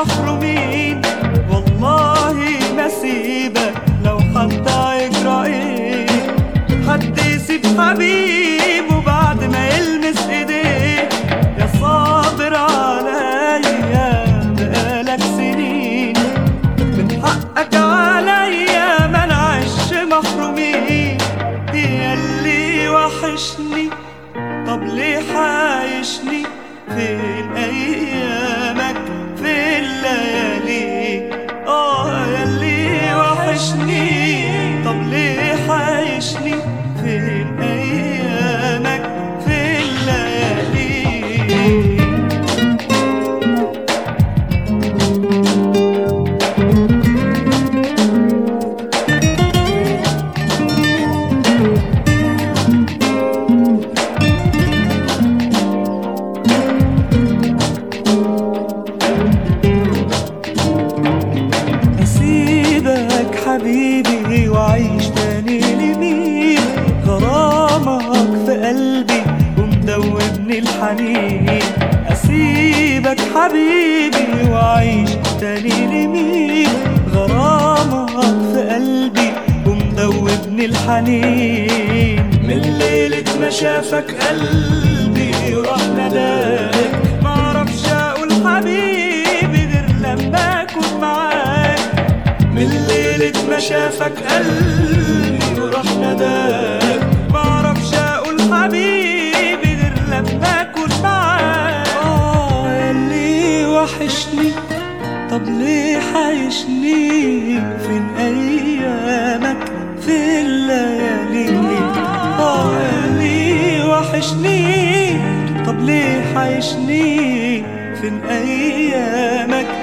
محرومين والله ما سيبك لو حتى يجرى ايه حد يسيب حبيبه بعد ما يلمس ايديه يا صابر عليا بقالك سنين من حقك عليا ما نعيش محرومين يا اللي وحشني طب ليه حايشني فين ايامك في الليالي اه يا اللي وحشني طب ليه حايشني فين ايامك في الليالي اسيبك حبيبي واعيش تاني لمين غرامك في قلبي ومدوبني الحنين اسيبك حبيبي واعيش تاني لمين غرامك في قلبي ومدوبني الحنين من ليلة ما شافك قلبي راح نداك معرفش اقول حبيبي غير لما اكون معاك من ليلة ما شافك قلبي وراح نداك معرفش اقول حبيبي غير لما اكون معاك اه اللي وحشني طب ليه حايشني فين ايامك في الليالي اه اللي وحشني طب ليه حايشني فين ايامك